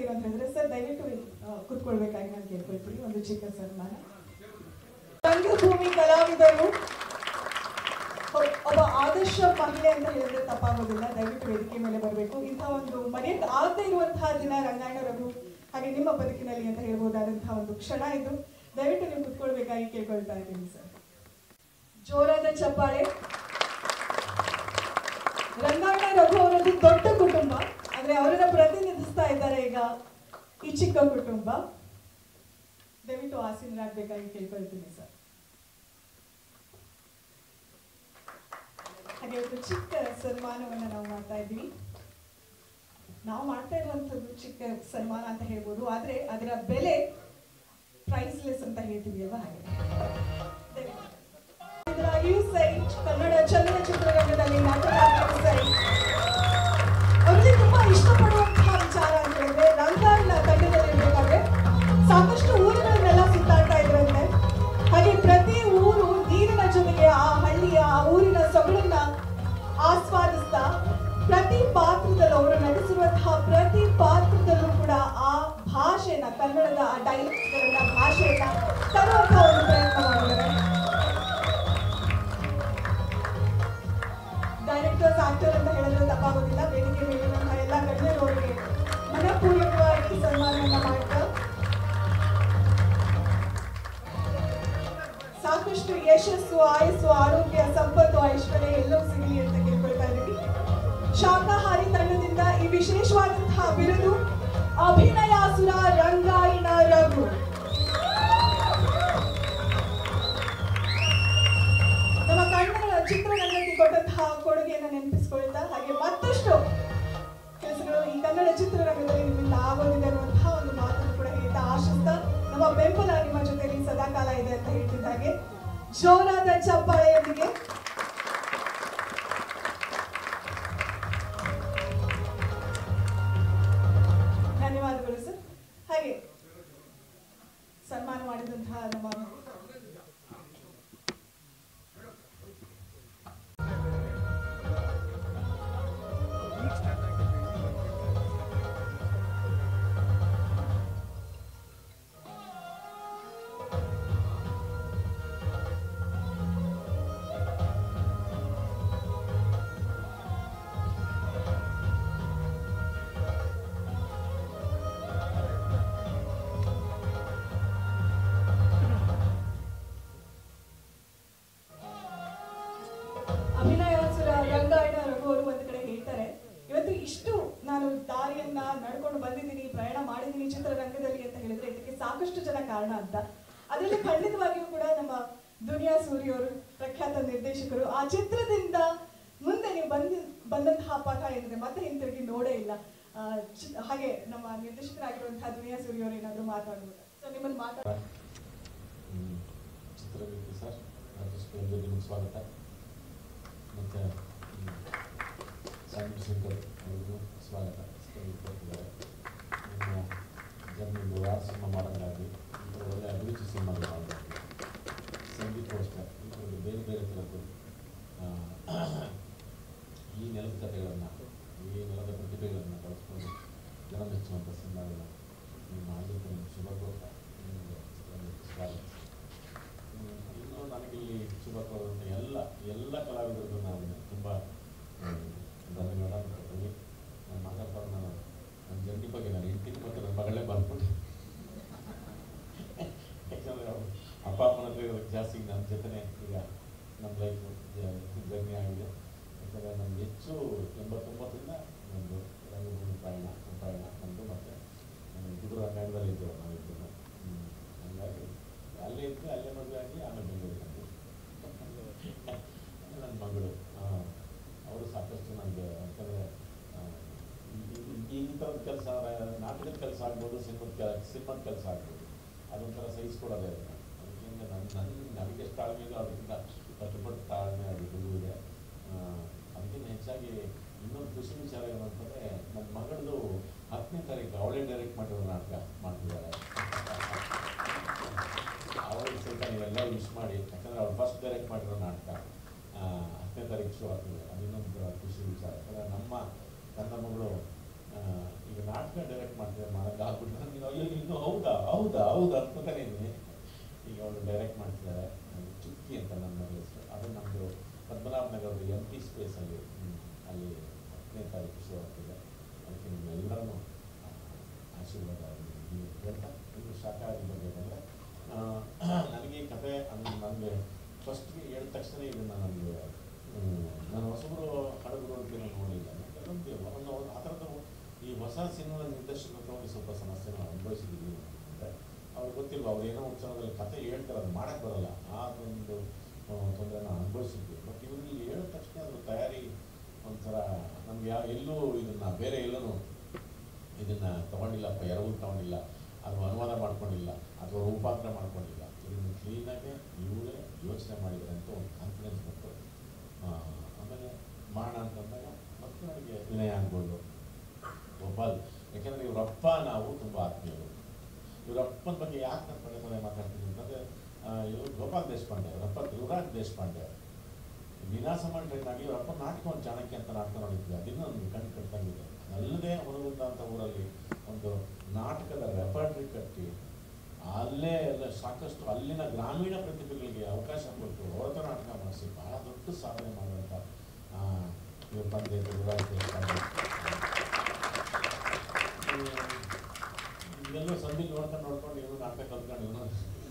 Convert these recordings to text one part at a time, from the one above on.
ಏನು ಅಂತ ಹೇಳಿದ್ರೆ ಸರ್ ದಯವಿಟ್ಟು ಆ, ಕುತ್ಕೊಳ್ಬೇಕಾಗಿ ನಾನು ಕೇಳ್ಕೊಳ್ತೀನಿ ಒಂದು ಚಿಕ್ಕ ಸನ್ಮಾನ ರಂಗಭೂಮಿ ಕಲಾವಿದರು ಒ- ಒಬ್ಬ ಆದರ್ಶ ಮಹಿಳೆ ಅಂತ ಹೇಳಿದ್ರೆ ತಪ್ಪಾಗೋದಿಲ್ಲ ದಯವಿಟ್ಟು ವೇದಿಕೆ ಮೇಲೆ ಬರಬೇಕು ಇಂಥ ಒಂದು ಮರೆಯಕ್ಕೆ ಆಗದೆ ಇರುವಂತಹ ದಿನ ರಂಗಾಯಣರವರು ಹಾಗೆ ನಿಮ್ಮ ಬದುಕಿನಲ್ಲಿ ಅಂತ ಹೇಳ್ಬೋದಾದಂತಹ ಒಂದು ಕ್ಷಣ ಇದು ದಯವಿಟ್ಟು ನೀವು ಕುತ್ಕೊಳ್ಬೇಕಾಗಿ ಕೇಳ್ಕೊಳ್ತಾ ಇದ್ದೀನಿ ಸರ್ ಜೋರಾದ ಚಪ್ಪಾಳೆ ರಂಗಾಯಣ ರಘು ಅವರದ್ದು ದೊಡ್ಡ ಕುಟುಂಬ ಆದ್ರೆ ಅವರನ್ನ ಪ್ರತಿನಿಧಿಸ್ತಾ ಇದ್ದಾರೆ ಈಗ ಈ ಚಿಕ್ಕ ಕುಟುಂಬ ದಯವಿಟ್ಟು ಆಸೀನರಾಗಬೇಕಾಗಿ ಕೇಳ್ಕೊಳ್ತೀನಿ ಸರ್ ಹಾಗೆ ಒಂದು ಚಿಕ್ಕ ಸನ್ಮಾನವನ್ನ ನಾವು ಮಾಡ್ತಾ ಇದ್ದೀವಿ ನಾವು ಮಾಡ್ತಾ ಇರುವಂತದ್ದು ಚಿಕ್ಕ ಸನ್ಮಾನ ಅಂತ ಹೇಳ್ಬೋದು ಆದ್ರೆ ಅದರ ಬೆಲೆ ಪ್ರೈಸ್ಲೆಸ್ ಅಂತ ಹೇಳ್ತೀವಿ ಅಲ್ವಾ ಹಾಗೆ ದಯವಿಟ್ಟು. ಇದರಾಗಿಯೂ ಸೈ ಕನ್ನಡ ಚಲನಚಿತ್ರರಂಗದಲ್ಲಿ ನಾಟಕವಾಗಿಯೂ ಸೈ ಅವರಿಗೆ ತುಂಬಾ ಇಷ್ಟಪಡುವಂತಹ ವಿಚಾರ ಅಂತ ಹೇಳಿದ್ರೆ ರಂಗಾಯಣ ತಂಡದಲ್ಲಿರ್ಬೇಕಾದ್ರೆ ಸಾಕಷ್ಟು ಊರುಗಳನ್ನೆಲ್ಲ ಸುತ್ತಾಡ್ತಾ ಇದ್ರಂತೆ ಹಾಗೆ ಪ್ರತಿ ಊರು ನೀರಿನ ಜೊತೆಗೆ ಆ ಹಳ್ಳಿಯ ಆ ಊರಿನ ಸೊಗಡನ್ನ ಆಸ್ವಾದಿಸ್ತಾ ಪ್ರತಿ ಪಾತ್ರದಲ್ಲೂ ಅವರು ನಟಿಸಿರುವಂತಹ ಪ್ರತಿ ಪಾತ್ರದಲ್ಲೂ ಕೂಡ ಆ ಭಾಷೆನ ಕನ್ನಡದ ಆ ಡೈಲೆಕ್ಟ್ಗಳನ್ನ ಭಾಷೆಯನ್ನ ತರುವಂತಹ ಒಂದು ಪ್ರಯತ್ನ ಮಾಡಿದ್ದಾರೆ ಡೈರೆಕ್ಟರ್ಸ್ ಆಕ್ಟರ್ ಅಂತ ಹೇಳಿದ್ರೆ ತಪ್ಪಾಗೋದಿಲ್ಲ ವೇದಿಕೆ ಮೇಲಿರುವಂತಹ ಎಲ್ಲ ಗಣ್ಯರು ಅವರಿಗೆ ಮನಪೂರ್ವಕವಾಗಿ ಸನ್ಮಾನವನ್ನ ಮಾಡ್ತಾ ಸಾಕಷ್ಟು ಯಶಸ್ಸು ಆಯಸ್ಸು ಆರೋಗ್ಯ ಸಂಪತ್ತು ಐಶ್ವರ್ಯ ಎಲ್ಲವೂ ಸಿಗಲಿ ಅಂತ ಕೇಳ್ಕೊಳ್ತಾ ಇದ್ದೀವಿ ಶಾಕಾಹಾರಿ ತಂಡದಿಂದ ಈ ವಿಶೇಷವಾದಂತಹ ಬಿರುದು ಅಭಿನಯಾಸುರ ರಂಗಾಯಣ ರಘು ನಮ್ಮ ಕನ್ನಡ ಚಿತ್ರರಂಗಕ್ಕೆ ಕೊಟ್ಟಂತಹ ಕೊಡುಗೆಯನ್ನು ನೆನಪಿಸಿಕೊಳ್ತಾ ಹಾಗೆ ಮತ್ತಷ್ಟು ಕೆಲಸಗಳು ಈ ಕನ್ನಡ ಚಿತ್ರರಂಗದಲ್ಲಿ ನಿಮ್ಮಿಂದ ಆಗೋದಿದೆ ಅನ್ನುವಂತಹ ಒಂದು ಮಾತನ್ನು ಕೂಡ ಹೇಳ್ತಾ ಆಶಿಸ್ತಾ ನಮ್ಮ ಬೆಂಬಲ ನಿಮ್ಮ ಜೊತೆಯಲ್ಲಿ ಸದಾಕಾಲ ಇದೆ ಅಂತ ಹೇಳ್ತಿದ್ದಾಗೆ ಜೋರಾದ ಚಪ್ಪಾಳೆಯೊಂದಿಗೆ ಧನ್ಯವಾದಗಳು ಸರ್ ಹಾಗೆ ಸನ್ಮಾನ ಮಾಡಿದಂತಹ ನಮ್ಮ ಅಭಿನಯಾಸುರ ರಂಗಾಯಣ ರಘು ಅವರು ಒಂದು ಕಡೆ ಹೇಳ್ತಾರೆ ಇವತ್ತು ಇಷ್ಟು ನಾನು ದಾರಿಯನ್ನ ನಡ್ಕೊಂಡು ಬಂದಿದ್ದೀನಿ ಪ್ರಯಾಣ ಮಾಡಿದ್ದೀನಿ ಚಿತ್ರರಂಗದಲ್ಲಿ ಅಂತ ಹೇಳಿದ್ರೆ ಇದಕ್ಕೆ ಸಾಕಷ್ಟು ಜನ ಕಾರಣ ಅಂತ ಅದರಲ್ಲಿ ಖಂಡಿತವಾಗಿಯೂ ಕೂಡ ನಮ್ಮ ದುನಿಯಾ ಸೂರಿ ಅವರು ಪ್ರಖ್ಯಾತ ನಿರ್ದೇಶಕರು ಆ ಚಿತ್ರದಿಂದ ಮುಂದೆ ನೀವು ಬಂದ ಬಂದಂತಹ ಪಾಠ ಏನಿದೆ ಮತ್ತೆ ಹಿಂತಿರುಗಿ ನೋಡೇ ಇಲ್ಲ ಆ, ಚಿ- ಹಾಗೆ ನಮ್ಮ ನಿರ್ದೇಶಕರಾಗಿರುವಂತಹ ದುನಿಯಾ ಸೂರಿ ಅವರು ಏನಾದ್ರು ಮಾತಾಡ್ಬೋದು ಸೊ ನಿಮ್ಮಲ್ಲಿ ಮಾತಾಡ ಹ್ಮ್. ಚಿತ್ರರಂಗಕ್ಕೆ ಸರ್ ರಾಜೇಶ್ವರಿ ನಿಮಗೆ ಸ್ವಾಗತ ಮತ್ತು ಸಾಂಗ್ ಶಂಕರ್ ಅವರಿಗೂ ಸ್ವಾಗತ ಚಿತ್ರರಂಗಕ್ಕೆ ಬರ್ತಿದ್ದಾರೆ ನಿಮ್ಮ ಜನ್ಮದ್ದು ಯಾರು ಸಿನಿಮಾ ಮಾಡೋದಾಗಲಿ ಇಂಥ ಒಳ್ಳೆ ಅಭಿರುಚಿ ಸಿನಿಮಾಗಳು ಮಾಡಬೇಕು ಸಂಗೀತ ಅಷ್ಟೇ ಇಂಥದ್ದು ಬೇರೆ ಬೇರೆ ಥರದ್ದು ಆ, ಈ ನೆಲದ ಕಥೆಗಳನ್ನು ಈ ನೆಲದ ಪ್ರತಿಭೆಗಳನ್ನು ಬಳಸ್ಕೊಂಡು ಜನ ಮೆಚ್ಚುವಂಥ ಸಿನಿಮಾಗಳನ್ನ ನೀವು ಮಾಡಲಿಕ್ಕೆ ನಿಮ್ಗೆ ಶುಭ ಕೋರ ನಿಮಗೆ ಚಿತ್ರರಂಗಕ್ಕೆ ಸ್ವಾಗತ ಹ್ಮ್, ಇನ್ನು ನನಗಿಲ್ಲಿ ಶುಭ ಕೋರುವಂಥ ಎಲ್ಲ ಎಲ್ಲ ಕಲಾವಿದರಿಗೂ ನಾನು ತುಂಬ ಧನ್ಯವಾದ ಅನ್ಕೊಳ್ತೀನಿ ನಾನು ಮಾತಾಡ್ತಾರೆ ನಾನು ನನ್ನ ಜರ್ನಿ ಬಗ್ಗೆ ನಾನು ಹೆಂಡತಿನ ಮತ್ತು ನನ್ನ ಮಗಳೇ ಬಂದ್ಬಿಟ್ಟೆ ಯಾಕಂದರೆ ಅವ್ರು ಅಪ್ಪ ಅಪ್ಪನ ಹತ್ರ ಇರೋದಕ್ಕೆ ಜಾಸ್ತಿ ನನ್ನ ಜೊತೆನೇ ಈಗ ನಮ್ಮ ಲೈಫ್ ಜರ್ನಿ ಆಗಿದೆ ಯಾಕಂದರೆ ನಮ್ಗೆ ಹೆಚ್ಚು ಎಂಬತ್ತೊಂಬತ್ತರಿಂದ ನಮ್ಮದು ರಂಗಭೂಮಿ ಪ್ರಯಾಣ ಪ್ರಯಾಣ ನಮ್ಮದು ಮತ್ತು ಇಬ್ಬರು ರಂಗಾಯಣದಲ್ಲಿ ಇದ್ದೇವೆ ನಾವಿಬ್ಬರು ಹಂಗಾಗಿ ಅಲ್ಲೇ ಇದ್ದರೆ ಅಲ್ಲೇ ಮದುವೆ ಆಗಿ ಆಮೇಲೆ ಬೆಂಗಳೂರಿಗೆ ಬಂದ್ವಿ. ನನ್ನ ಮಗಳು ಅವರು ಸಾಕಷ್ಟು ನನಗೆ ಯಾಕಂದರೆ ಈ ಥರದ ಕೆಲಸ ನಾಟಕದ ಕೆಲಸ ಆಗ್ಬೋದು ಸಿನಿಮದ ಕೆಲ ಸಿನಿಮದ ಕೆಲಸ ಆಗ್ಬೋದು ಅದೊಂಥರ ಸಹಿಸ್ಕೊಡೋದೇ ಇಲ್ಲ ಅದಕ್ಕಿಂತ ನನ್ನ ನನ್ನ ನನಗೆ ಎಷ್ಟು ತಾಳ್ಮೆ ಇದೋ ಅದಕ್ಕಿಂತ ಕಷ್ಟಪಟ್ಟು ತಾಳ್ಮೆ ಆಗಿದ್ದು ಇದೆ ಆ, ಅದಕ್ಕಿಂತ ಹೆಚ್ಚಾಗಿ ಇನ್ನೊಂದು ಖುಷಿ ವಿಚಾರ ಏನು ಅಂತಂದರೆ ನನ್ನ ಮಗಳದು ಹತ್ತನೇ ತಾರೀಕು ಅವಳೇ ಡೈರೆಕ್ಟ್ ಮಾಡಿರೋ ನಾಟಕ ಮಾಡ್ತಿದ್ದಾಳೆ ಅವಳಿಗೆ ಸ್ವಲ್ಪ ನೀವೆಲ್ಲ ವಿಶ್ ಮಾಡಿ ಯಾಕಂದರೆ ಅವ್ಳು ಫಸ್ಟ್ ಡೈರೆಕ್ಟ್ ಮಾಡಿರೋ ನಾಟಕ ಆ, ಹತ್ತನೇ ತಾರೀಕು ಶೋ ಆಗ್ತದೆ ಅದು ಇನ್ನೊಂದು ಖುಷಿ ವಿಚಾರ ಯಾಕಂದರೆ ನಮ್ಮ ನನ್ನ ಮಗಳು ಆ, ಈಗ ನಾಟಕ ಡೈರೆಕ್ಟ್ ಮಾಡ್ತೀವಿ ಮಾಡಕ್ಕೆ ಆಗ್ಬಿಟ್ಟು ನೀನು ಅಯ್ಯೋ ಇನ್ನು ಹೌದಾ ಹೌದಾ ಹೌದಾ ಅನ್ಕೋತಾನೆ ಇದ್ದೀನಿ ಈಗ ಅವಳು ಡೈರೆಕ್ಟ್ ಮಾಡ್ತಿದ್ದಾರೆ ಅದು ಚುಕ್ಕಿ ಅಂತ ನನ್ನ ಮಗಳ ಹೆಸರು ಅದು ನಮ್ಮದು ಪದ್ಮನಾಭ ನಗರದ ಎಂ ಪಿ ಸ್ಪೇಸಲ್ಲಿ ಅಲ್ಲಿ ಹತ್ತನೇ ತಾರೀಕು ಶೋ ಆಗ್ತಿದೆ ಅದಕ್ಕೆ ನಿಮ್ಮೆಲ್ಲರನ್ನು ಆ, ಆಶೀರ್ವಾದ ನೀವು ಹೇಳ್ತಾ ಇದು ಶಾಖಾಹಾರಿ ಬಗ್ಗೆ ಬಂದರೆ ನನಗೆ ಈ ಕತೆ ಅಂದ್ರೆ ನನಗೆ ಫಸ್ಟ್ಗೆ ಹೇಳಿದ ತಕ್ಷಣ ಇದನ್ನು ನನಗೆ ನಾನು ಹೊಸಬರು ಹಡಗರು ಅಂತ ನಾನು ನೋಡಲಿಲ್ಲ ಕೆಲವೊಂದು ಒಂದು ಒಂದು ಆ ಥರದ್ದು ಈ ಹೊಸ ಸಿನಿಮಾ ನಿರ್ದೇಶಕರ ತಗೊಂಡು ಸ್ವಲ್ಪ ಸಮಸ್ಯೆನ ಅನುಭವಿಸಿದ್ದೀವಿ ಅಂದರೆ ಅವ್ರಿಗೆ ಗೊತ್ತಿಲ್ಲ ಅವ್ರು ಏನೋ ಉತ್ಸವದಲ್ಲಿ ಕತೆ ಹೇಳ್ತಾರೆ ಅದು ಮಾಡೋಕ್ಕೆ ಬರಲ್ಲ ಆ ಒಂದು ತೊಂದರೆನ ಅನುಭವಿಸಿದ್ವಿ ಬಟ್ ಇವ್ರಿಗೆ ಹೇಳಿದ ತಕ್ಷಣ ಅದ್ರ ತಯಾರಿ ಒಂಥರ ನಮ್ಗೆ ಯಾವ ಎಲ್ಲೂ ಇದನ್ನು ಬೇರೆ ಎಲ್ಲೂ ಇದನ್ನು ತಗೊಂಡಿಲ್ಲಪ್ಪ ಎರವಲು ತಗೊಂಡಿಲ್ಲ ಅಥವಾ ಅನುವಾದ ಮಾಡ್ಕೊಂಡಿಲ್ಲ ಅಥವಾ ರೂಪಾಂತರ ಮಾಡ್ಕೊಂಡಿಲ್ಲ ಇದನ್ನು ಕ್ಲೀನಾಗಿ ಇವರೇ ಯೋಚನೆ ಮಾಡಿದ್ದಾರೆ ಅಂತ ಒಂದು ಕಾನ್ಫಿಡೆನ್ಸ್ ಬಂತು ಆ, ಆಮೇಲೆ ಮಾಡೋಣ ಅಂತಂದಾಗ ಮತ್ತೆ ನನಗೆ ವಿನಯ ಆಗ್ಬೋದು ಗೋಪಾಲ್ ಯಾಕೆಂದರೆ ಇವರಪ್ಪ ನಾವು ತುಂಬ ಆತ್ಮೀಯರು ಇವರಪ್ಪನ ಬಗ್ಗೆ ಯಾಕೆ ನಾನು ಪದೇ ಪದೇ ಮಾತಾಡ್ತೀನಿ ಅಂತಂದರೆ ಇವರು ಗೋಪಾಲ್ ದೇಶಪಾಂಡೆ ಇವರಪ್ಪ ಧ್ರುವರಾಜ್ ದೇಶಪಾಂಡೆ ವಿನಾಸಮ ಟ್ರೈನ್ ಆಗಿ ಇವರಪ್ಪ ನಾಟಕ ಒಂದು ಚಾಣಕ್ಯ ಅಂತ ನಾಟಕ ನೋಡಿದ್ವಿ ಅದನ್ನು ಒಂದು ಕಣ್ಣು ಕಟ್ಟಂಗಿದೆ ಅಲ್ಲದೆ ಹುನಗುಂದ ಅಂತ ಊರಲ್ಲಿ ಒಂದು ನಾಟಕದ ರೆಪರ್ಟ್ರಿ ಕಟ್ಟಿ ಅಲ್ಲೇ ಎಲ್ಲ ಸಾಕಷ್ಟು ಅಲ್ಲಿನ ಗ್ರಾಮೀಣ ಪ್ರತಿಭೆಗಳಿಗೆ ಅವಕಾಶ ಕೊಟ್ಟು ಹೊರತ ನಾಟಕ ಮಾಡಿಸಿ ಬಹಳ ದೊಡ್ಡ ಸಾಧನೆ ಮಾಡುವಂಥ ಆ, ಇವ್ರ ತಂದೆ ಧ್ರುವರಾಜ್ ದೇಶಪಾಂಡೆ ಇದೆಲ್ಲೋ ಸಂಧಿ ನೋಡ್ಕೊಂಡು ನೋಡ್ಕೊಂಡು ಇವನು ನಾಟಕ ಕಲ್ತ್ಕೊಂಡು ಇವನು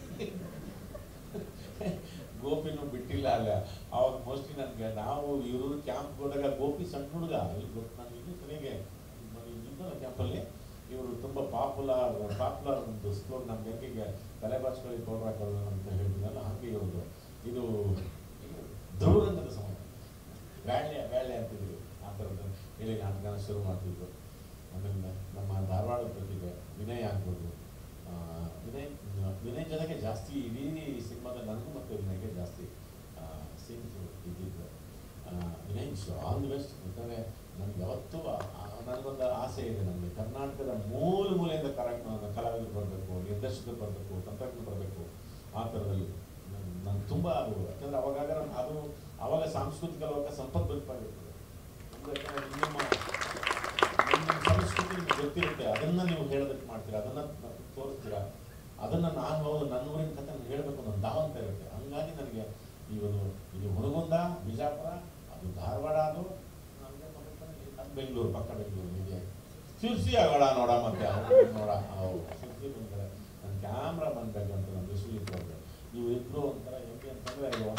ಗೋಪಿನೂ ಬಿಟ್ಟಿಲ್ಲ ಅಲ್ಲ ಅವಾಗ ಮೋಸ್ಟ್ಲಿ ನನಗೆ ನಾವು ಇವರು ಕ್ಯಾಂಪ್ ಹೋದಾಗ ಗೋಪಿ ಸಣ್ಣ ಹುಡುಗ ಇಲ್ಲಿ ಗೊತ್ತು ನನಗೆ ಇನ್ನೂ ಸರಿಯಾಗಿ ಇದ್ದಲ್ಲ ಕ್ಯಾಂಪಲ್ಲಿ ಇವರು ತುಂಬ ಪಾಪ್ಯುಲರ್ ಪಾಪ್ಯುಲರ್ ಒಂದು ಸ್ಲೋಗ್ ನಮ್ಗೆ ಹೆಂಗೆ ತಲೆ ಬಾಚ್ಕೊಳ್ಳಿ ಪೌಡರ್ ಹಾಕೋದು ಅಂತ ಹೇಳ್ತೀನಲ್ಲ ಹಾಗೆ ಇವ್ರದ್ದು ಇದು ಧ್ರುವರಂಗದ ಸಮಯ ಬ್ಯಾಳ್ಯ ಬ್ಯಾಳ್ಯ ಅಂತಿದ್ರು ಆ ಥರದ್ದು ಹೇಳಿ ನಾಟಕನ ಶುರು ಮಾಡ್ತಿದ್ರು ಆಮೇಲೆ ನಮ್ಮ ಧಾರವಾಡದ ಪ್ರತಿಭೆ ವಿನಯ್ ಆಗ್ಬೋದು ಆ, ವಿನಯ್ ವಿನಯ್ ಜೊತೆಗೆ ಜಾಸ್ತಿ ಇಡೀ ಸಿನಿಮಾದಲ್ಲಿ ನನಗೂ ಮತ್ತು ವಿನಯ್ಗೆ ಜಾಸ್ತಿ ಸೀನ್ಸ್ ಇದ್ದಿದ್ದು ಆ, ವಿನಯ್ ಆಲ್ ದಿ ಬೆಸ್ಟ್ ಯಾಕಂದರೆ ನನಗೆ ಯಾವತ್ತೂ ಆ- ಆ- ನನಗೊಂದು ಆಸೆ ಇದೆ ನನಗೆ ಕರ್ನಾಟಕದ ಮೂಲ ಮೂಲೆಯಿಂದ ಕರ ಕಲಾವಿದರು ಬರಬೇಕು ನಿರ್ದೇಶಕರು ಬರಬೇಕು ತಂತ್ರಜ್ಞರು ಬರಬೇಕು ಆ ಥರದಲ್ಲಿ ನಂಗೆ ತುಂಬ ಅದು ಯಾಕಂದರೆ ಅವಾಗ ಅದು ಅವಾಗ ಸಾಂಸ್ಕೃತಿಕ ಲೋಕ ಸಂಪದ್ಭರಿತವಾಗಿರ್ತದೆ ಅಂದ್ರೆ ಯಾಕಂದ್ರೆ ನಿಮ್ಮ ನಿಮ್ಮ ಸಂಸ್ಕೃತಿ ನಿಮ್ಗೆ ಗೊತ್ತಿರುತ್ತೆ ಅದನ್ನ ನೀವು ಹೇಳೋದಕ್ಕೆ ಮಾಡ್ತೀರಾ ಅದನ್ನ ತೋರಿಸ್ತೀರಾ ಅದನ್ನ ನಾನು ಹೌದು ನನ್ನ ಊರಿನ ಕಥೆ ನಾನು ಹೇಳಬೇಕು ಅನ್ನೋ ದಾವಂತ ಇರುತ್ತೆ ಹಂಗಾಗಿ ನನಗೆ ಇವನು ಇದು ಹುಣಗುಂದ ಬಿಜಾಪುರ ಅದು ಧಾರವಾಡ ಅದು ನಮ್ಗೆ ಪಕ್ಕದಲ್ಲಿ ಅದು ಬೆಂಗಳೂರು ಪಕ್ಕ ಬೆಂಗಳೂರು ಹೀಗೆ ಶಿರ್ಸಿ ಆಗೋಣ ನೋಡ ಮತ್ತೆ ಅವ್ರು ನೋಡ ಹೌದು ಶಿರ್ಸಿ ಬಂದರೆ ನನ್ನ ಕ್ಯಾಮ್ರಾ ಬಂದ್ಬೇಕು ಅಂತ ನಾನು ವಿಶ್ವಜಿತ್ ಅವ್ರಿಗೆ ಇವರಿಬ್ರು ಒಂಥರ ಹೆಂಗೆ ಅಂತಂದ್ರೆ ಇವ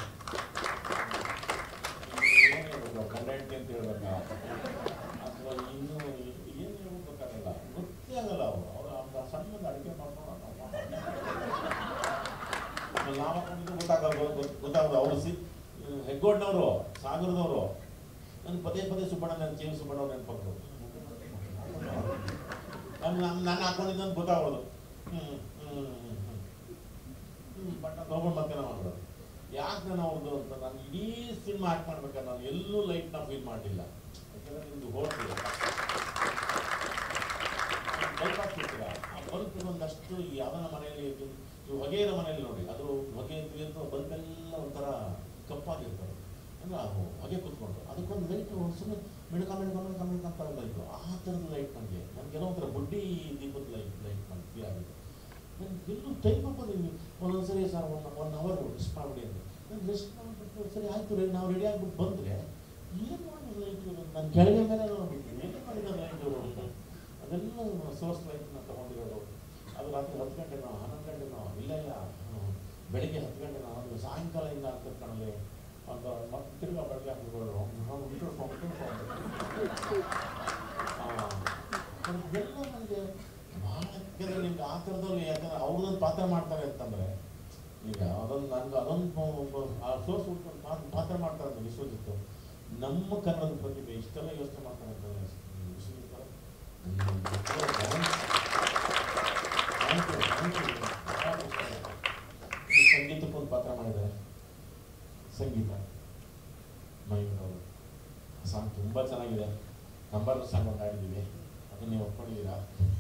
ಏನು ಹೇಳ್ಬೇಕು ಗಂಡ ಹೆಂಡತಿ ಅಂತ ಹೇಳ್ಬೇಕಾ ಅಥವಾ ಇನ್ನು ಏನು ಹೇಳ್ಬೇಕು ಗೊತ್ತಾಗಲ್ಲ ಗೊತ್ತೇ ಆಗಲ್ಲ ಅವರು ಅವರು ಆ ಸಣ್ಣದ ಅಡುಗೆ ಮಾಡ್ಕೊಂಡು ಆಮೇಲೆ ನಾವು ಹಾಕೊಂಡಿದ್ದು ಗೊತ್ತಾಗಲ್ಲ ಗೊತ್ತಾಗಲ್ಲ ಅವರು ಸಿ ಹೆಗ್ಗೋಡ್ನವರು ಸಾಗರದವರು ನನ್ನ ಪದೇ ಪದೇ ಸುಬ್ಬಣ್ಣ ನನ್ನ ಚೇವ್ ಸುಬ್ಬಣ್ಣ ಅವ್ರು ನೆನಪಾಗ್ತದೆ ನಾನು ನಾನು ಹಾಕೊಂಡಿದ್ದು ಅಂತ ಗೊತ್ತಾಗೋದು ಹ್ಞೂ ಹ್ಞೂ ಹ್ಞೂ ಹ್ಞೂ ಬಟ್ ಅದು ಹೋಗ್ಕೊಂಡು ಮತ್ತೆ ನಾವು ಮಾಡೋದು ಯಾಕೆ ನಾನು ಅವ್ರದ್ದು ಅಂತ ನಾನು ಇಡೀ ಸಿನಿಮಾ ಆ್ಯಕ್ಟ್ ಮಾಡ್ಬೇಕಾದ್ರೆ ನಾನು ಎಲ್ಲೂ ಲೈಟ್ನ ಫೀಲ್ ಮಾಡಲಿಲ್ಲ ಯಾಕಂದರೆ ನಿಮ್ದು ಹೋಗ್ತಿದೆ ಬಲ್ಪ್ ಹಾಕ್ತಿರ್ತೀರ ಆ ಬಲ್ಪ್ ಒಂದಷ್ಟು ಯಾವನ ಮನೆಯಲ್ಲಿ ಇದು ನೀವು ಹೊಗೆ ಇರೋ ಮನೆಯಲ್ಲಿ ನೋಡಿ ಅದು ಹೊಗೆ ಇದ್ದು ಬಲ್ಪ್ ಎಲ್ಲ ಒಂಥರ ಕಪ್ಪಾಗಿರ್ತವೆ ಅಂದ್ರೆ ಅದು ಹೊಗೆ ಕುತ್ಕೊಂಡು ಅದಕ್ಕೊಂದು ಲೈಟ್ ಸುಮ್ಮನೆ ಮಿಣಕ ಮಿಣಕ ಮಿಣಕ ಮಿಣಕ ಅಂತ ಲೈಟು ಆ ಥರದ ಲೈಟ್ ನನಗೆ ನನಗೇನೋ ಒಂಥರ ಬುಡ್ಡಿ ದೀಪದ ಲೈಟ್ ಲೈಟ್ ನನಗೆ ಫೀಲ್ ಆಗಿದೆ ನನಗೆ ಎಲ್ಲೂ ಟೈಮ್ ಹಾಕೋದಿಲ್ಲ ಒಂದೊಂದ್ಸರಿ sir one one hour rest ಮಾಡಿಬಿಡಿ ಅಂತ ನಾನು ರೆಸ್ಟ್ ಮಾಡಿಬಿಟ್ಟು ಸರಿ ಆಯ್ತು ರೀ ನಾವು ರೆಡಿ ಆಗ್ಬಿಟ್ಟು ಬಂದರೆ ಏನು ಮಾಡಿದ ಲೈಟ್ ನಾನು ಕೆಳಗೆ ಮೇಲೆ ನೋಡ್ಬಿಟ್ಟು ಏನು ಮಾಡಿದ ಲೈಟ್ ಅಂತ ಅದೆಲ್ಲ ಸೋರ್ಸ್ ಲೈಟ್ನ ತೊಗೊಂಡಿರೋದು ಅದು ರಾತ್ರಿ ಹತ್ತು ಗಂಟೆನೋ ಹನ್ನೊಂದು ಗಂಟೆನೋ ಇಲ್ಲ ಇಲ್ಲ ಹ್ಮ್, ಬೆಳಿಗ್ಗೆ ಹತ್ತು ಗಂಟೆನೋ ಅದು ಸಾಯಂಕಾಲದಿಂದ ಅಂತ ಕಣಲೆ ಅಂತ ಮತ್ತೆ ತಿರ್ಗಾ ಬೆಳಗ್ಗೆ ಹಾಕಿಕೊಂಡು ಎಲ್ಲ ನನಗೆ ಭಾಳ ಯಾಕಂದ್ರೆ ನಿಮ್ಗೆ ಆ ಥರದಲ್ಲಿ ಯಾಕಂದ್ರೆ ಅವ್ರದೊಂದು ಪಾತ್ರ ಮಾಡ್ತಾರೆ ಅಂತಂದರೆ ಈಗ ಅದೊಂದು ನನಗೆ ಅದೊಂದು ಆ ಸೋರ್ಸ್ ಉಟ್ಕೊಂಡು ಪಾ- ಪಾತ್ರ ಮಾಡ್ತಾರೆ ಅಂತ ವಿಶ್ವಜಿತ್ತು ನಮ್ಮ ಕನ್ನಡದ ಪ್ರತಿಭೆ ಇಷ್ಟೆಲ್ಲ ಯೋಚನೆ ಮಾಡ್ತಾರೆ ಅಂತಂದರೆ ವಿಶ್ವಜಿತ್ ಅವರೇ, ನಿಮ್ಗೆ ಎಷ್ಟೋ thank you, thank you. ಬಹಳ ಇಷ್ಟ ಆಯ್ತು. ಇದು ಸಂಗೀತಕ್ಕೊಂದು ಪಾತ್ರ ಮಾಡಿದ್ದಾರೆ ಸಂಗೀತ ಮಯೂರ್ ಅವರು ಸಾಂಗ್ ತುಂಬ ಚೆನ್ನಾಗಿದೆ ನಂಬರ್ ಸಾಂಗ್ ಒಂದು ಹಾಡಿದ್ದೀವಿ ಅದನ್ನು ನೀವು ಒಪ್ಕೊಂಡಿದ್ದೀರಾ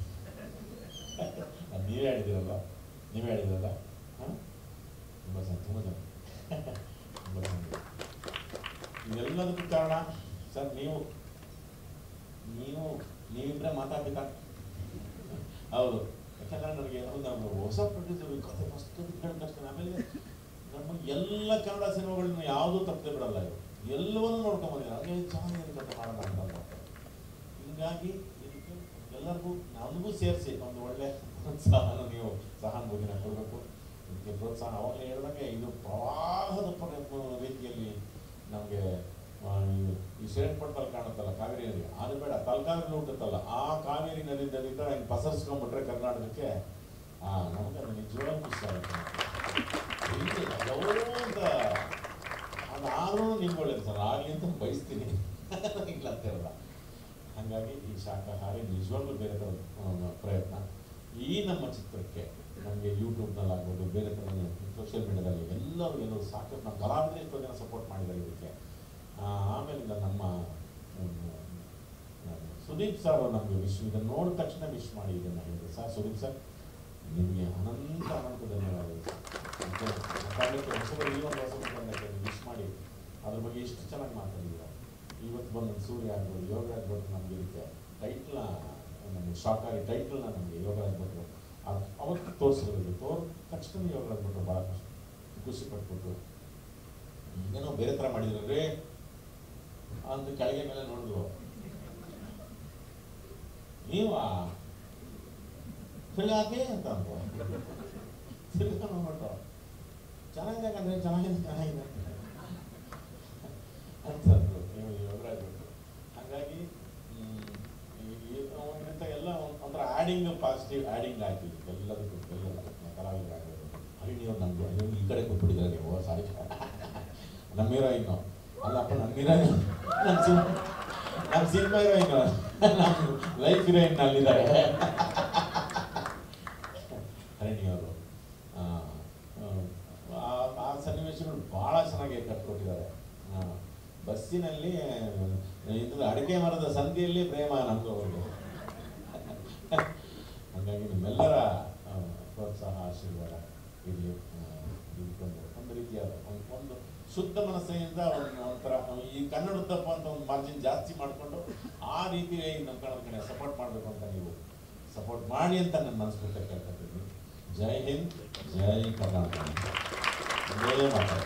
ಅದು ನೀವೇ ಹೇಳಿದಿರಲ್ಲ ನೀವೇ ಹೇಳಿದಿರಲ್ಲ ಹಾಂ ತುಂಬ ಚೆನ್ನಾಗಿ ತುಂಬ ಚೆನ್ನಾಗಿ ತುಂಬ ಚೆನ್ನಾಗಿದೆ ಇದೆಲ್ಲದಕ್ಕೂ ಕಾರಣ ಸರ್ ನೀವು ನೀವು ನೀವಿಬ್ಬರೇ ಮಾತಾಡ್ಬೇಕಾ ಹೌದು ಯಾಕಂದ್ರೆ ನನಗೆ ಹೌದು ನಾವು ಹೊಸ ಪ್ರೊಡ್ಯೂಸರ್ ಕತೆ ಫಸ್ಟ್ ಕೇಳಿದ ತಕ್ಷಣ ಆಮೇಲೆ ನಮ್ಮ ಎಲ್ಲ ಕನ್ನಡ ಸಿನಿಮಾಗಳನ್ನ ಯಾವುದೂ ತಪ್ಪದೆ ಬಿಡಲ್ಲ ಇವರು ಎಲ್ಲವನ್ನೂ ನೋಡ್ಕೊಂಬಂದಿದ್ದಾರೆ ಹಾಗೆ ಚೆನ್ನಾಗಿದೆ ಕತೆ ಮಾಡೋಣ ಅಂತ ಅಂದ್ಬಿಟ್ಟು. ಹಿಂಗಾಗಿ ಇದಕ್ಕೆ ಎಲ್ಲರಿಗೂ ನಮಗೂ ಸೇರಿಸಿ ಒಂದು ಒಳ್ಳೆ ಪ್ರೋತ್ಸಾಹನ ನೀವು ಸಹಾನುಭೂತಿನ ಕೊಡಬೇಕು ಇದಕ್ಕೆ ಪ್ರೋತ್ಸಾಹ ಅವಾಗಲೇ ಹೇಳಿದಂಗೆ ಇದು ಪ್ರವಾಹದ ಪ್ರ- ರೀತಿಯಲ್ಲಿ ನಮಗೆ ಈ ಶ್ರೀರಂಗಪಟ್ಟಣದಲ್ಲಿ ಕಾಣುತ್ತಲ್ಲ ಕಾವೇರಿ ನದಿ ಅದು ಬೇಡ ತಲಕಾವೇರಿ ಹುಟ್ಟುತ್ತಲ್ಲ ಆ ಕಾವೇರಿ ನದಿ ನದಿಯಿಂದ ಹಿಂಗೆ ಪಸರಿಸ್ಕೊಂಡ್ಬಿಟ್ರೆ ಕರ್ನಾಟಕಕ್ಕೆ ಆ ನಮಗೆ ಅದು ನಿಜವಾಗ್ಲೂ ಇಷ್ಟ ಆಗುತ್ತೆ ಇಲ್ಲಿ ಯಾವುದೋ ಅಂತ ಅದಾದ್ರೂ ನಿಮ್ಗೆ ಒಳ್ಳೇದು ಸರ್ ಆಗಲಿ ಅಂತ ಬಯಸ್ತೀನಿ ಇಲ್ಲ ಅಂತ ಹೇಳಲ್ಲ ಹಾಗಾಗಿ ಈ ಶಾಖಾಹಾರಿ ನಿಜವಾಗ್ಲೂ ಬೇರೆ ಥರದ ಆ, ಪ್ರಯತ್ನ ಈ ನಮ್ಮ ಚಿತ್ರಕ್ಕೆ ನಮಗೆ ಯೂಟ್ಯೂಬ್ನಲ್ಲಿ ಆಗ್ಬೋದು ಬೇರೆ ಥರ ಸೋಷಿಯಲ್ ಮೀಡಿಯಾದಲ್ಲಿ ಎಲ್ಲರೂ ಎಲ್ಲರೂ ಸಾಕಷ್ಟು ನಮ್ಮ ಕಲಾವಿದರು ಎಷ್ಟೋ ಜನ ಸಪೋರ್ಟ್ ಮಾಡಿದ್ದಾರೆ ಇದಕ್ಕೆ ಆ, ಆಮೇಲಿಂದ ನಮ್ಮ ಹ್ಮ್, ಹ್ಮ್, ಸುದೀಪ್ ಸರ್ ನಮಗೆ ವಿಶ್ ಇದನ್ನು ನೋಡಿದ ತಕ್ಷಣ ವಿಶ್ ಮಾಡಿ ಇದನ್ನು ಹೇಳಿದ್ರು ಸರ್ ಸುದೀಪ್ ಸರ್ ನಿಮಗೆ ಅನಂತ ಅನಂತ ಧನ್ಯವಾದಗಳು ಮತ್ತೆ ಮಾತಾಡಲಿಕ್ಕೆ ಹೊಸಬರು ಈ ಒಂದು ಹೊಸ ಬಂದಕ್ಕೆ ವಿಶ್ ಮಾಡಿ ಅದ್ರ ಬಗ್ಗೆ ಎಷ್ಟು ಚೆನ್ನಾಗಿ ಮಾತಾಡಿದ್ದೀರ ಇವತ್ತು ಬಂದು ಸೂರ್ಯ ಆಗ್ಬೋದು ಯೋಗರಾಜ್ ಭಟ್ರು ನಮಗೆ ಇದಕ್ಕೆ ಟೈಟ್ಲ ನಮಗೆ ಶಾಕಾರಿ ಟೈಟ್ಲ್ನ ನಮಗೆ ಯೋಗರಾಜ್ ಭಟ್ರು ಅದು ಅವತ್ತು ತೋರಿಸಿರೋದು ತೋರ್ ತಕ್ಷಣ ಯೋಗರಾಜ್ ಭಟ್ರು ಭಾಳ ಖುಷಿ ಖುಷಿ ಪಟ್ಬಿಟ್ಟು ಏನೋ ಬೇರೆ ಥರ ಮಾಡಿದ್ರು ರೇ ಅಂತ ಕೆಳಗೆ ಮೇಲೆ ನೋಡಿದ್ರು ನೀವಾ ತಿರ್ಗಾಕೆ ಅಂತ ಅಂದ್ರು ತಿರ್ಗಾ ನೋಡ್ಬಿಟ್ರು ಚೆನ್ನಾಗಿದೆ ಕಂಡ್ರೆ ಚೆನ್ನಾಗಿದೆ ಚೆನ್ನಾಗಿದೆ ಅಂತ ಅಂದ್ರು ಇವ್ರು ಯೋಗರಾಜ್ ಭಟ್ರು ಹಾಗಾಗಿ ಹ್ಮ್, ಈ- ಈ ಒಂದಿಂತ ಎಲ್ಲ ಒಂದ್- ಒಂಥರ ಆ್ಯಡಿಂಗ್ ಪಾಸಿಟಿವ್ ಆ್ಯಡಿಂಗ್ ಆಯ್ತು ಇದಕ್ಕೆ ಎಲ್ಲದಕ್ಕೂ ಎಲ್ಲದಕ್ಕೂ ಕಲಾವಿದರು ಆಗೋದು ಹರಿಣಿಯವ್ರು ನಮ್ಗೆ ಅಯ್ಯೋ, ಈ ಕಡೆ ಕೊಟ್ಬಿಟ್ಟಿದ್ದಾರೆ ನೀವು ಸಾರಿ ನಮ್ಮ ಹೀರೋಯಿನ್ನು ಅಲ್ಲಪ್ಪ ನಮ್ಮ ಹೀರೋಯಿನ್ ನಮ್ಮ ಸಿನ್ ನಮ್ಮ ಸಿನಿಮಾ ಹೀರೋಯಿನ್ನು ನಮ್ಮ ಲೈಫ್ ಹೀರೋಯಿನ್ ಅಲ್ಲಿದ್ದಾರೆ ಹರಿಣಿಯವರು ಆ, ಆ, ಆ ಸನ್ನಿವೇಶಗಳು ಭಾಳ ಚೆನ್ನಾಗಿ ಕಟ್ಕೊಟ್ಟಿದ್ದಾರೆ ಆ, ಬಸ್ಸಿನಲ್ಲಿ ಇದು ಅಡಿಕೆ ಮರದ ಸಂಧಿಯಲ್ಲಿ ಪ್ರೇಮ ನಮ್ದು ಅವ್ರಿಗೆ ಹಾಗಾಗಿ ನಿಮ್ಮೆಲ್ಲರ ಆ, ಪ್ರೋತ್ಸಾಹ ಆಶೀರ್ವಾದ ಇರಲಿ ಇದಕ್ಕೊಂದು ಒಂದು ರೀತಿಯಾದ ಒಂದು ಒಂದು ಶುದ್ಧ ಮನಸ್ಸಿನಿಂದ ಒಂದು ಒಂಥರ ಈ ಕನ್ನಡದಪ್ಪ ಅಂತ ಒಂದು ಮಾರ್ಜಿನ್ ಜಾಸ್ತಿ ಮಾಡಿಕೊಂಡು ಆ ರೀತಿ ನಮ್ಮ ಕನ್ನಡ ಕಡೆ ಸಪೋರ್ಟ್ ಮಾಡಬೇಕು ಅಂತ ನೀವು ಸಪೋರ್ಟ್ ಮಾಡಿ ಅಂತ ನನ್ನ ಮನಸ್ಸು ಕೇಳ್ಕೊತಿದ್ದೀನಿ ಜೈ ಹಿಂದ್ ಜೈ ಕರ್ನಾಟಕ ಇದೇ ಮಾತಾಡ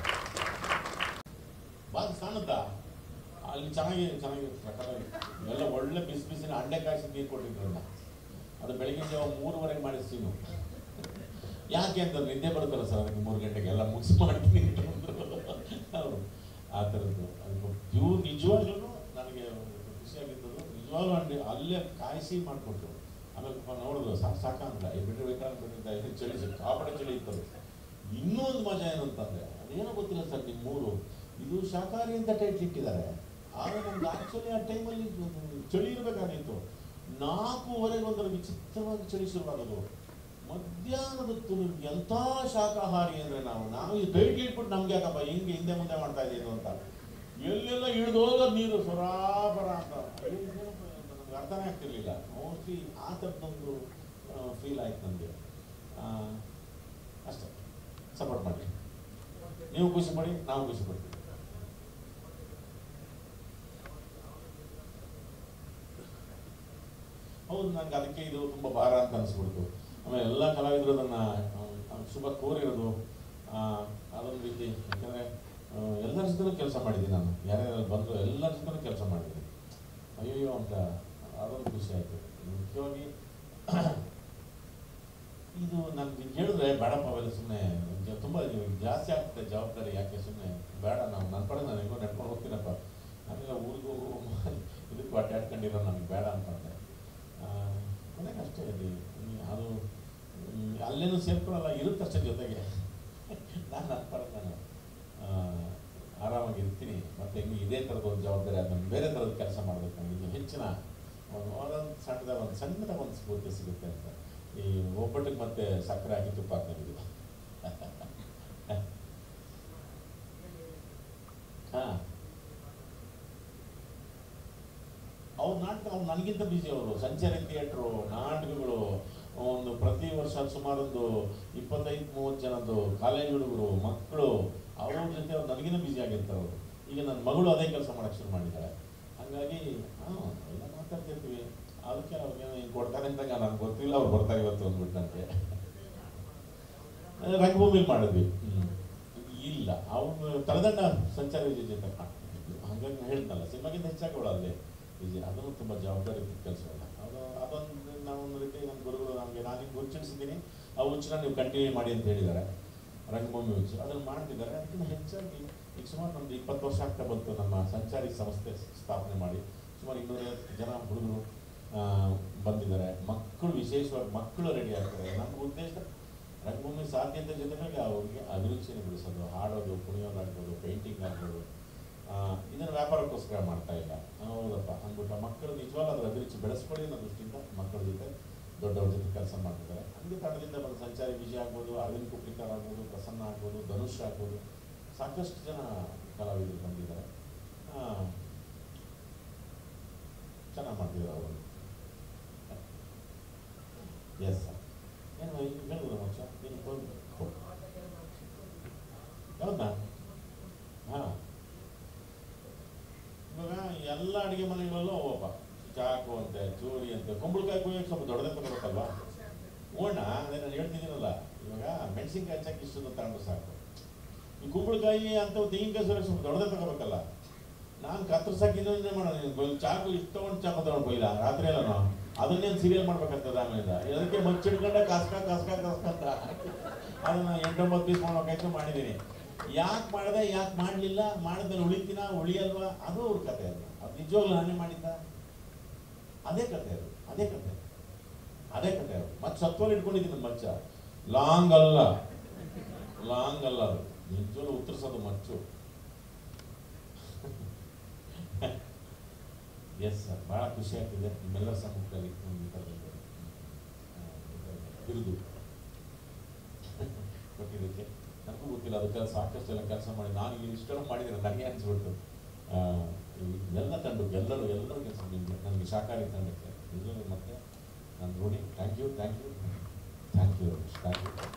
ಬಾದ್ ಕಾಣುತ್ತಾ ಅಲ್ಲಿ ಚೆನ್ನಾಗಿ ಚೆನ್ನಾಗಿ ಸಕ್ಕತ್ತಾಗಿ ಎಲ್ಲ ಒಳ್ಳೆ ಬಿಸಿ ಬಿಸಿನ ಅಂಡೆ ಕಾಯಿಸಿ ನೀರು ಕೊಟ್ಟಿದ್ರಲ್ಲ ಅದು ಬೆಳಿಗ್ಗೆ ಜಾವ ಮೂರುವರೆಗೆ ಮಾಡಿ ಸೀನು ಯಾಕೆ ಅಂತ ನಿದ್ದೆ ಬರುತ್ತಲ್ಲ ಸರ್ ಅದಕ್ಕೆ ಮೂರು ಗಂಟೆಗೆ ಎಲ್ಲ ಮುಗಿಸ್ ಮಾಡ್ತೀನಿ ಅಂತಂದ್ರು ಅವರು ಆ ಥರದ್ದು ಅದು ಪ್ಯೂರ್ ನಿಜವಾಗ್ಲೂ ನನಗೆ ಖುಷಿಯಾಗಿದ್ದು ನಿಜವಾಗ್ಲೂ ಅಂಡಿ ಅಲ್ಲೇ ಕಾಯಿಸಿ ಮಾಡಿಕೊಟ್ರು ಆಮೇಲೆ ಪಾಪ ನೋಡಿದ್ರು ಸಾಕು ಸಾಕ ಅಂತ ಈ ಬಿಟ್ಟರೆ ಬೇಕಾದ್ರೆ ಬಿಟ್ಟಿದ್ದ ಇದು ಚಳಿ ಕಾಪಡೆ ಚಳಿ ಇತ್ತದು ಇನ್ನೂ ಒಂದು ಮಜಾ ಏನು ಅಂತಂದ್ರೆ ಅದೇನೋ ಗೊತ್ತಿಲ್ಲ ಸರ್ ನಿಮ್ಮ ಮೂರು ಇದು ಶಾಕಾಹಾರಿ ಅಂತ ಟೈಟ್ಲ್ ಇಟ್ಟಿದ್ದಾರೆ ಆದರೆ ನಮ್ಗೆ ಆ್ಯಕ್ಚುಲಿ ಆ ಟೈಮಲ್ಲಿ ಚಳಿ ಇರಬೇಕಾಗಿತ್ತು ನಾಲ್ಕೂವರೆಗೆ ಒಂದರ ವಿಚಿತ್ರವಾಗಿ ಚಳಿ ಶುರುವಾಗೋದು ಮಧ್ಯಾಹ್ನದ ಹೊತ್ತು ನಿಮ್ಗೆ ಎಂಥ ಶಾಕಾಹಾರಿ ಅಂದರೆ ನಾವು ನಾವು ಈ ಟೈಟ್ಲ್ ಇಟ್ಬಿಟ್ಟು ನಮ್ಗೆ ಯಾಕಪ್ಪ ಹಿಂಗೆ ಹಿಂದೆ ಮುಂದೆ ಮಾಡ್ತಾ ಇದ್ದೀವಿ ಅಂತ ಎಲ್ಲೆಲ್ಲ ಇಳಿದು ಹೋಗೋದು ನೀರು ಸೊರಾಬರ ಅಂತ ಅಯ್ಯೋ, ಇದೇನಪ್ಪ ಅಂತ ನಮ್ಗೆ ಅರ್ಥನೇ ಆಗ್ತಿರ್ಲಿಲ್ಲ ಮೋಸ್ಟ್ಲಿ ಆ ಥರದ್ದೊಂದು ಫೀಲ್ ಆಯ್ತು ನನಗೆ ಅಷ್ಟೇ ಸಪೋರ್ಟ್ ಮಾಡಿ ನೀವು ಖುಷಿ ಪಡಿ ನಾವು ಖುಷಿ ಪಡ್ತೀವಿ ಹೌದು ನಂಗೆ ಅದಕ್ಕೆ ಇದು ತುಂಬ ಭಾರ ಅಂತ ಅನಿಸ್ಬಿಡ್ತು ಆಮೇಲೆ ಎಲ್ಲ ಕಲಾವಿದರು ಅದನ್ನು ಶುಭ ಕೋರಿರೋದು ಆ, ಅದೊಂದು ರೀತಿ ಯಾಕಂದರೆ ಎಲ್ಲರ ಜೊತೆನೂ ಕೆಲಸ ಮಾಡಿದ್ದೀನಿ ನಾನು ಯಾರ್ಯಾರು ಬಂದರು ಎಲ್ಲರ ಜೊತೆನೂ ಕೆಲಸ ಮಾಡಿದ್ದೀನಿ ಅಯ್ಯೋ ಅಂತ ಅದೊಂದು ಖುಷಿ ಆಯಿತು ಮುಖ್ಯವಾಗಿ ಇದು ನನ್ಗೆ ಹೇಳಿದ್ರೆ ಬೇಡಪ್ಪ ಅವೆಲ್ಲ ಸುಮ್ಮನೆ ತುಂಬ ಜಾಸ್ತಿ ಆಗ್ತದೆ ಜವಾಬ್ದಾರಿ ಯಾಕೆ ಸುಮ್ಮನೆ ಬೇಡ ನಾವು ನನ್ನ ಪಡೆ ನಾನು ಹೆಂಗೋ ನಡ್ಕೊಂಡು ಹೋಗ್ತೀನಪ್ಪ ನಾನೆಲ್ಲ ಊರಿಗೂ ಇದಕ್ಕೂ ಅಡ್ಡಾಡ್ಕೊಂಡಿರೋ ನನಗೆ ಬೇಡ ಅಂತಂದೆ ಆ, ಕೊನೆಗೆ ಅಷ್ಟೇ ಅದು ಹ್ಮ್, ಅದು ಹ್ಮ್, ಅಲ್ಲೇನೂ ಸೇರ್ಕೊಳ್ಳಲ್ಲ ಇರುತ್ತಷ್ಟೇ ಜೊತೆಗೆ ನಾನು ನನ್ನ ಪಡೆ ನಾನು ಆ, ಆರಾಮಾಗಿ ಇರ್ತೀನಿ ಮತ್ತು ಹೆಂಗೆ ಇದೇ ಥರದ ಒಂದು ಜವಾಬ್ದಾರಿ ಅದನ್ನು ಬೇರೆ ಥರದ ಕೆಲಸ ಮಾಡಬೇಕು ನನಗೆ ಇದು ಹೆಚ್ಚಿನ ಒಂದು ಒಂದೊಂದು ಸಣ್ಣದಾಗ ಒಂದು ಸಣ್ಣದಾಗ ಒಂದು ಸ್ಫೂರ್ತಿ ಸಿಗುತ್ತೆ ಅಂತ ಈ ಒಬ್ಬಟ್ಟಿಗೆ ಮತ್ತೆ ಸಕ್ಕರೆ ಹಾಕಿ ತುಪ್ಪ ಹಾಕ್ತಿದ್ದು ಹಾಂ ಅವ್ರ ನಾಟಕ ಅವ್ರು ನನಗಿಂತ ಬಿಸಿ ಅವರು ಸಂಚಾರಿ ಥಿಯೇಟ್ರು ನಾಟಕಗಳು ಒಂದು ಪ್ರತಿ ವರ್ಷ ಸುಮಾರೊಂದು ಇಪ್ಪತ್ತೈದು ಮೂವತ್ತು ಜನದ್ದು ಕಾಲೇಜ್ ಹುಡುಗರು ಮಕ್ಕಳು ಅವ್ರ ಜೊತೆ ಅವ್ರು ನನಗಿನ್ನ ಬ್ಯುಸಿ ಆಗಿರ್ತಾರೆ ಅವರು ಈಗ ನನ್ನ ಮಗಳು ಅದೇ ಕೆಲಸ ಮಾಡಕ್ಕೆ ಶುರು ಮಾಡಿದ್ದಾಳೆ ಹಾಗಾಗಿ ಹಾಂ ಎಲ್ಲ ಮಾತಾಡ್ತಿರ್ತೀವಿ ಅದಕ್ಕೆ ಅವ್ರಿಗೆ ಹಿಂಗೆ ಕೊಡ್ತಾರೆ ಅಂತ ನನಗೆ ಗೊತ್ತಿಲ್ಲ ಅವ್ರು ಬರ್ತಾರೆ ಇವತ್ತು ಅಂದ್ಬಿಟ್ಟು ನನಗೆ ರಂಗಭೂಮಿಲಿ ಮಾಡಿದ್ವಿ ಹ್ಮ್. ಇಲ್ಲ ಅವನು ತಲೆದಂಡ ಸಂಚಾರ ವಿಜಯ ಜೊತೆ ಮಾಡ್ತಿದ್ವಿ ಹಾಗಾಗಿ ನಾನು ಹೇಳ್ದಲ್ಲ ಸಿನಿಮಾಗಿಂತ ಹೆಚ್ಚಾಗಿ ಅವಳು ಅಲ್ಲೇ ವಿಜಯ ಅದನ್ನು ತುಂಬ ಜವಾಬ್ದಾರಿ ಕೆಲಸವಲ್ಲ ಅದು ಅದೊಂದು ನಾವು ಒಂದು ರೀತಿ ನಮ್ಮ ಗುರುಗಳು ನಮಗೆ ನಾನು ಹಿಂಗೆ ಹುಚ್ಚಿಡಿಸಿದ್ದೀನಿ ಆ ಹುಚ್ಚನ್ನ ನೀವು ಕಂಟಿನ್ಯೂ ಮಾಡಿ ಅಂತ ಹೇಳಿದ್ದಾರೆ ರಂಗಭೂಮಿ ಹುಚ್ಚು ಅದನ್ನು ಮಾಡ್ತಿದ್ದಾರೆ ಅದಕ್ಕಿಂತ ಹೆಚ್ಚಾಗಿ ಈಗ ಸುಮಾರು ನಮ್ದು ಇಪ್ಪತ್ತು ವರ್ಷ ಆಗ್ತಾ ಬಂತು ನಮ್ಮ ಸಂಚಾರಿ ಸಂಸ್ಥೆ ಸ್ಥಾಪನೆ ಮಾಡಿ ಸುಮಾರು ಇನ್ನೂರೈವತ್ತು ಜನ ಹುಡುಗರು ಆ, ಬಂದಿದ್ದಾರೆ ಮಕ್ಕಳು ವಿಶೇಷವಾಗಿ ಮಕ್ಕಳು ರೆಡಿ ಆಗ್ತಾರೆ ನಮ್ಮ ಉದ್ದೇಶ ರಂಗಭೂಮಿ ಸಾಧ್ಯತೆ ಜೊತೆಗೆ ಅವ್ರಿಗೆ ಅಭಿರುಚಿನ ಬಿಡಿಸೋದು ಹಾಡೋದು ಕುಣಿಯೋದಾಗ್ಬೋದು ಪೇಂಟಿಂಗ್ ಆಗ್ಬೋದು ಆ, ಇದನ್ನು ವ್ಯಾಪಾರಕ್ಕೋಸ್ಕರ ಮಾಡ್ತಾ ಇಲ್ಲ ಹೌದಪ್ಪ ಅಂದ್ಬಿಟ್ಟು ಮಕ್ಕಳು ನಿಜವಾಗ್ಲೂ ಅದರ ಅಭಿರುಚಿ ಬೆಳೆಸ್ಕೊಳ್ಳಿ ಅನ್ನೋ ದೃಷ್ಟಿಯಿಂದ ಮಕ್ಕಳ ಜೊತೆ ದೊಡ್ಡವ್ರ ಜೊತೆ ಕೆಲಸ ಮಾಡ್ತಿದ್ದಾರೆ ಹಂಗೆ ತಂಡದಿಂದ ಬಂದ ಸಂಚಾರಿ ವಿಜಯ ಆಗ್ಬೋದು ಅರವಿಂದ್ ಕುಪ್ಲಿಕರ್ ಆಗ್ಬೋದು ಪ್ರಸನ್ನ ಆಗ್ಬೋದು ಧನುಷ್ ಆಗ್ಬೋದು ಸಾಕಷ್ಟು ಜನ ಕಲಾವಿದರು ಬಂದಿದ್ದಾರೆ ಚೆನ್ನಾಗಿ ಮಾಡ್ತಿದ್ದಾರೆ ಅವರು ಎಸ್ ಸರ್ ಏನು ಹೇಳಿದ್ರು ಮಚ್ಚ ನೀನು ಹೋಗಿ ಹೌದಾ ಹಾಂ ಇವಾಗ ಎಲ್ಲ ಅಡುಗೆ ಮನೆಗಳಲ್ಲೂ ಅವಪ್ಪ ಚಾಕು ಅಂತೆ ಚೂರಿ ಅಂತೆ ಕುಂಬಳಕಾಯಿ ಕುಯ್ಯಕ್ಕೆ ಸ್ವಲ್ಪ ದೊಡ್ಡದೇ ತಗೋಬೇಕಲ್ವಾ ಓಣ ಅದೇ ನಾನು ಹೇಳ್ತಿದ್ದೀನಲ್ಲ ಇವಾಗ ಮೆಣಸಿನ್ಕಾಯಿ ಹಚ್ಚಕ್ಕೆ ಇಷ್ಟು ತಗೊಂಡು ಸಾಕು ಈ ಕುಂಬಳಕಾಯಿ ಅಂತ ತೆಂಗಿನಕಾಯಿ ಸುರಕ್ಷ ಸ್ವಲ್ಪ ದೊಡ್ಡದೇ ತಗೋಬೇಕಲ್ಲ ನಾನು ಕತ್ತರ್ಸಕ್ಕೆ ಇನ್ನೊಂದೇ ಮಾಡೋದು ಚಾಕು ಇಷ್ಟು ತೊಗೊಂಡು ಚಾಕು ತೊಗೊಂಡು ಹೋಗಿಲ್ಲ ರಾತ್ರಿ ಎಲ್ಲ ನಾವು ಅದನ್ನೇನು ಸೀರಿಯಲ್ ಮಾಡ್ಬೇಕಾಗ್ತದೆ ಆಮೇಲೆ ಅದಕ್ಕೆ ಮಚ್ಚಿಡ್ಕೊಂಡೆ ಕಸ್ಕ ಕಸ್ಕ ಕಸ್ಕ ಅಂತ ಅದನ್ನ ಎಂಟೊಂಬತ್ತು ಪೀಸ್ ಮಾಡ್ಬೇಕಾಯ್ತು ಮಾಡಿದ್ದೀನಿ ಯಾಕೆ ಮಾಡಿದೆ ಯಾಕೆ ಮಾಡಲಿಲ್ಲ ಮಾಡಿದ್ರೆ ಉಳಿತೀನ ಉಳಿಯಲ್ವಾ ಅದು ಅವ್ರ ಕತೆ ಅದು ಅದು ನಿಜವಾಗ್ಲೂ ನಾನೇ ಮಾಡಿದ್ದ ಅದೇ ಕತೆ ಅದು ಅದೇ ಕತೆ ಅದೇ ಕತೆ ಅದು ಮತ್ತೆ ಸತ್ವಲ್ಲಿ ಇಟ್ಕೊಂಡಿದ್ದೀನಿ ಮಚ್ಚ ಲಾಂಗ್ ಅಲ್ಲ ಲಾಂಗ್ ಅಲ್ಲ ಅದು ನಿಜವಾಗ್ಲೂ ಉತ್ತರಿಸೋದು ಮಚ್ಚು ಎಸ್ ಸರ್ ಭಾಳ ಖುಷಿ ಆಗ್ತಿದೆ ನಿಮ್ಮೆಲ್ಲರ ಸಮ್ಮುಖದಲ್ಲಿ ಒಂದು ಈ ಥರದೊಂದು, ಆ, ಬಿರುದು ಕೊಟ್ಟಿದ್ದಕ್ಕೆ ನನಗೂ ಗೊತ್ತಿಲ್ಲ ಅದಕ್ಕೆ ಸಾಕಷ್ಟು ಎಲ್ಲ ಕೆಲಸ ಮಾಡಿ ನಾನು ಇಲ್ಲಿ ಇಷ್ಟೆಲ್ಲ ಮಾಡಿದ್ರೆ ನನಗೆ ಅನಿಸ್ಬಿಟ್ಟು ಆ, ಎಲ್ಲ ತಂಡಕ್ಕೆ ಎಲ್ಲರೂ ಎಲ್ಲರೂ ಕೆಲಸ ನಿಮಗೆ ನನಗೆ ಶಾಕಾಹಾರಿ ತಂಡಕ್ಕೆ ನಿಜವಾಗ್ಲೂ ಮತ್ತೆ ನಾನು ಋಣಿ thank you thank you thank you thank you